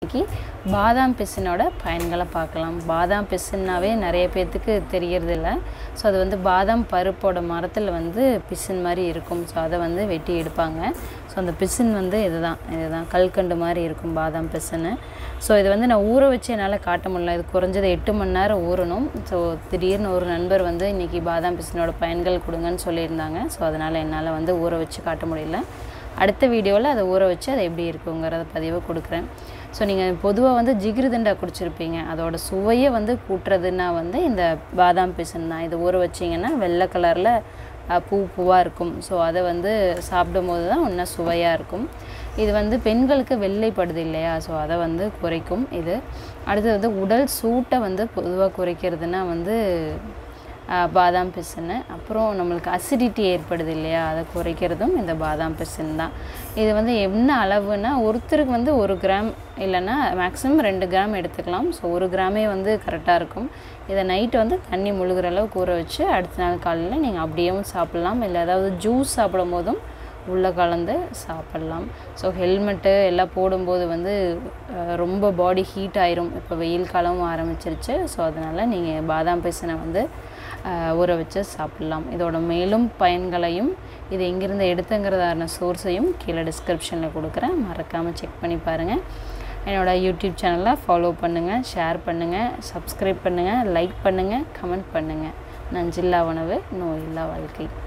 இன்னைக்கு பாதாம் பிசினோட பயன்களை பார்க்கலாம் பாதாம் பிசின்னாவே நிறைய பேர்த்துக்கு தெரியறது இல்லை ஸோ அது வந்து பாதாம் பருப்போட மரத்தில் வந்து பிசின் மாதிரி இருக்கும் ஸோ அதை வந்து வெட்டி எடுப்பாங்க ஸோ அந்த பிசின் வந்து இதுதான் இதுதான் கல்கண்டு மாதிரி இருக்கும் பாதாம் பிசின்னு ஸோ இது வந்து நான் ஊற வச்சு என்னால் காட்ட முடியல இது குறைஞ்சது எட்டு மணி நேரம் ஊறணும் ஸோ திடீர்னு ஒரு நண்பர் வந்து இன்றைக்கி பாதாம் பிசினோட பயன்கள் கொடுங்கன்னு சொல்லியிருந்தாங்க ஸோ அதனால் என்னால் வந்து ஊற வச்சு காட்ட முடியல அடுத்த வீடியோவில் அதை ஊற வச்சு அது எப்படி இருக்குங்கிறத பதிவை கொடுக்குறேன் ஸோ நீங்கள் பொதுவாக வந்து ஜிகிருதண்டா குடிச்சிருப்பீங்க அதோட சுவையை வந்து கூட்டுறதுன்னா வந்து இந்த பாதாம் பிசின் தான் இது ஊற வச்சிங்கன்னா வெள்ளை கலரில் பூ பூவாக இருக்கும் ஸோ அதை வந்து சாப்பிடும்போது தான் இன்னும் சுவையாக இருக்கும் இது வந்து பெண்களுக்கு வெள்ளைப்படுது இல்லையா ஸோ அதை வந்து குறைக்கும் இது அடுத்தது வந்து உடல் சூட்டை வந்து பொதுவாக குறைக்கிறதுனா வந்து பாதாம் பிசின்னு அப்புறம் நம்மளுக்கு அசிடிட்டி ஏற்படுது இல்லையா அதை குறைக்கிறதும் இந்த பாதாம் பிசின் தான் இது வந்து என்ன அளவுனா ஒருத்தருக்கு வந்து ஒரு கிராம் இல்லைன்னா மேக்ஸிமம் ரெண்டு கிராம் எடுத்துக்கலாம் ஸோ ஒரு கிராமே வந்து கரெக்டாக இருக்கும் இதை நைட்டு வந்து தண்ணி முழுகிற அளவுக்கு ஊற வச்சு அடுத்த நாள் காலையில் நீங்கள் அப்படியேவும் சாப்பிட்லாம் இல்லை ஏதாவது ஜூஸ் சாப்பிடும் போதும் உள்ளே கலந்து சாப்பிட்லாம் ஸோ ஹெல்மெட்டு எல்லாம் போடும்போது வந்து ரொம்ப பாடி ஹீட் ஆயிரும் இப்போ வெயில் காலமும் ஆரம்பிச்சிருச்சு ஸோ அதனால் நீங்கள் பாதாம் பிசினை வந்து ஊற வச்சு சாப்பிட்லாம் இதோட மேலும் பயன்களையும் இது எங்கேருந்து எடுத்துங்கிறதான சோர்ஸையும் கீழே டிஸ்கிரிப்ஷனில் கொடுக்குறேன் மறக்காமல் செக் பண்ணி பாருங்கள் என்னோடய யூடியூப் சேனலை ஃபாலோ பண்ணுங்கள் ஷேர் பண்ணுங்கள் சப்ஸ்கிரைப் பண்ணுங்கள் லைக் பண்ணுங்கள் கமெண்ட் பண்ணுங்கள் நஞ்சில்லா உணவு நோயில்லா வாழ்க்கை